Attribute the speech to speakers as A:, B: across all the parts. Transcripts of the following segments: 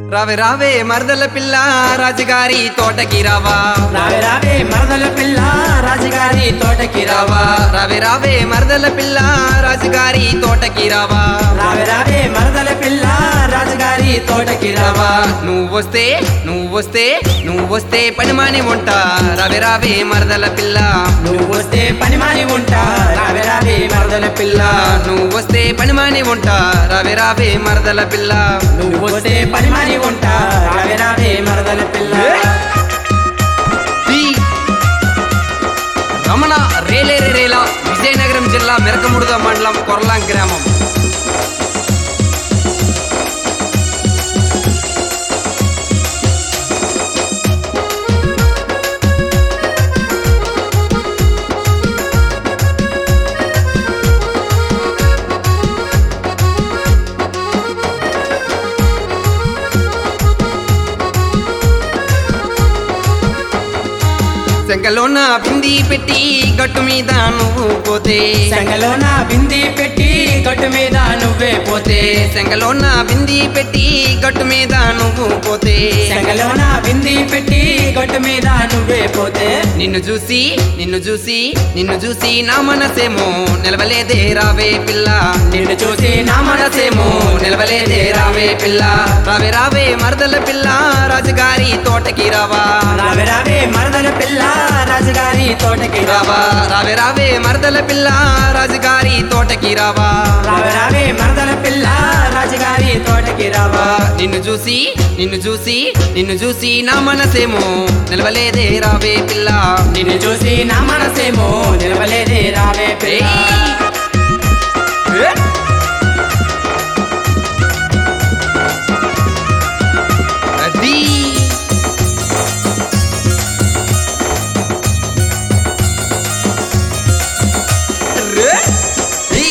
A: రావే రావే మరదల పిల్ల రాజుగారి తోటకి రావా
B: రావే రావే మరదల పిల్ల రాజుగారి తోటకి రావా
A: రావా రావే రావే మరదల పిల్ల రాజుగారి తోటకి రావా
B: రావే రావే మరదల పిల్ల రాజుగారి తోటకి రావా
A: రావా నువ్వు వస్తే నువ్వు వస్తే నువ్వు వస్తే పని మాని ఉంటా రావే రావే మరదల పిల్ల
B: నువ్వు వస్తే పని మాని ఉంటా రావే రావే మరదల పిల్ల
A: నువ్వు వస్తే పని మాని ఉంటా రావే రావే మరదల పిల్ల
B: నువ్వు వస్తే పని మాని ఉంటా రావే రావే మరదల పిల్ల
A: డి. రమణ రేలేరి రేల విజయనగరం జిల్లా మెరకముడుగ మండలం కొరలాం గ్రామం శంకలోన బింది పెట్టి గట్టు మీద నువ్వు పోతే
B: సంగలోన బింది పెట్టి గట్టు మీద నువ్వే పోతే
A: శంకలోన బింది పెట్టి గట్టు మీద నువ్వు పోతే
B: సంగలోన బింది పెట్టి గట్టు మీద నువ్వే పోతే
A: నిన్ను చూసి నిన్ను చూసి నిన్ను చూసి నా మనసేమో నిలవలేదే రావే పిల్ల
B: నిన్ను చూసి నా
A: మనసేమో నిలవలేదే రావే పిల్ల రావే రావే మరదల పిల్ల రాజుగారి తోటకి రావా
B: రావే రావే మరదల పిల్ల రాజుగారి తోటకి
A: రావా రావే రావే మరదల పిల్ల రాజుగారి తోటకి రావా
B: రావే రావే మరదల పిల్ల రాజుగారి తోటకి రావా
A: నిన్ను చూసి నిన్ను చూసి నిన్ను చూసి నా మనసేమో నిలవలేదే రావే పిల్ల
B: నిన్ను చూసి నా మనసేమో నిలవలేదే రావే పిల్ల
A: ఏ? అది రే. ఈ.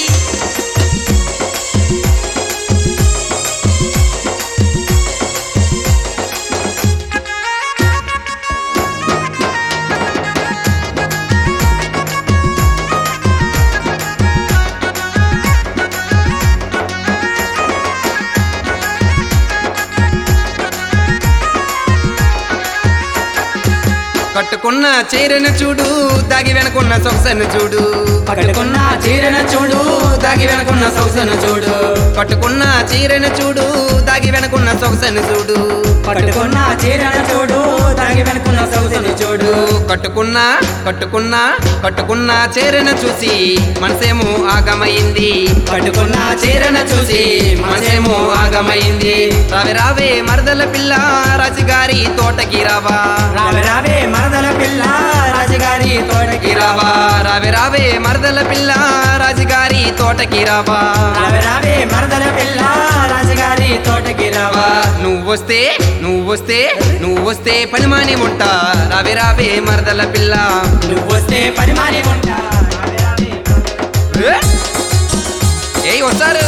A: కట్టుకున్న చీరను చూడు దాగి వెనకున్న సొగసను చూడు
B: పట్టుకున్న చీరను చూడు దాగి వెనుకున్న సొగసును చూడు
A: కట్టుకున్న చీరను చూడు దాగి వెనకున్న సొగసను చూడు
B: పట్టుకున్న చీరను చూడు దాగి వెనుకున్న సొగసును చూడు
A: కట్టుకున్న కట్టుకున్న కట్టుకున్న చీరను చూసి మనసేమో ఆగమైంది
B: పట్టుకున్న
A: చీరను చూసి మనసేమో ఆగమైంది రావే రావే మరదల పిల్ల రాజుగారి తోటకి రావా
B: రావే రావే మరదల పిల్ల రాజుగారి తోటకి
A: రావా రావే రావే మరదల పిల్ల రాజుగారి తోటకి రావా
B: రావే రావే మరదల పిల్ల రాజుగారి తోటకి రావా
A: నువ్వు వస్తే నువ్వు వస్తే నువ్వు వస్తే పని మాని ఉంటా రావే రావే మరదల పిల్ల
B: నువ్వు వస్తే పని మాని ఉంటా రావే రావే
A: ఏ? ఏయ్ వస్తారు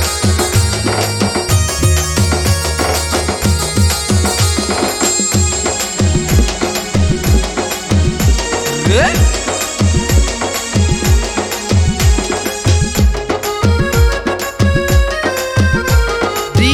A: ఏ? ది.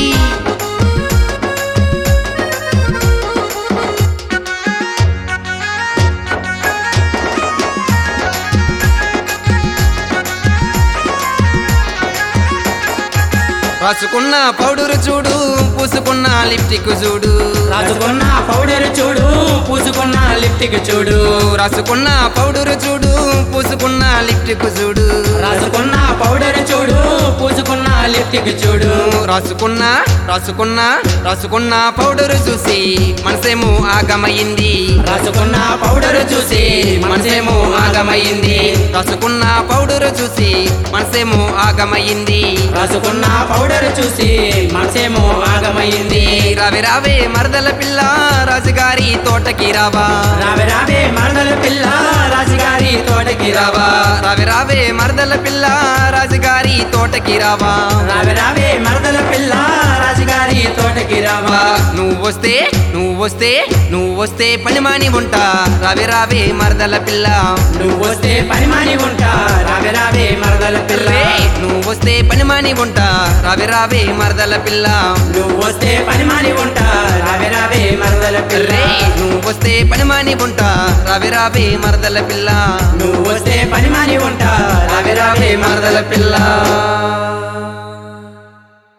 A: రాసుకున్న పౌడరు చూడు పూసుకున్న లిప్టిక్ చూడు
B: రాసుకున్న పౌడర్ చూడు పూసుకున్న లిప్టిక్ చూడు
A: రాసుకున్న పౌడరు చూడు పూసుకున్న లిప్టిక్ చూడు
B: రాసుకున్న పౌడర్ చూడు పూసుకున్న లిప్టిక్ చూడు
A: రాసుకున్న రాసుకున్న రాసుకున్న పౌడరు చూసి మనసేమో ఆగమయ్యింది
B: రాసుకున్న పౌడర్ చూసి
A: మనసేమో ఆగమయ్యింది రాసుకున్న పౌడరు చూసి మనసేమో ఆగమయ్యింది
B: రాసుకున్న పౌడర్ చూసి మనసేమో ఆగమైంది
A: రావే రావే మరదల పిల్ల రాజుగారి తోటకి రావా
B: రావే రావే మరదల పిల్ల రాజుగారి తోటకి రావా
A: రావా రావే రావే మరదల పిల్ల రాజుగారి తోటకి రావా
B: రావే రావే మరదల పిల్ల రాజుగారి తోటకి పనికి రావా
A: నువ్వు వస్తే నువ్వు వస్తే నువ్వు వస్తే పనిమాని ఉంటా రావే రావే మరదల పిల్ల
B: నువ్వు వస్తే పని మాని ఉంటా రావే రావే మరదల పిల్ల
A: రే నువ్వు వస్తే పనిమాని ఉంటా రావే రావే మరదల పిల్ల
B: నువ్వు వస్తే పని మాని ఉంటా రావే రావే మరదల పిల్ల
A: రే నువ్వు వస్తే పనిమాని ఉంటా రావే రావే మరదల పిల్ల
B: నువ్వు వస్తే పని మాని ఉంటా రావే రావే మరదల పిల్ల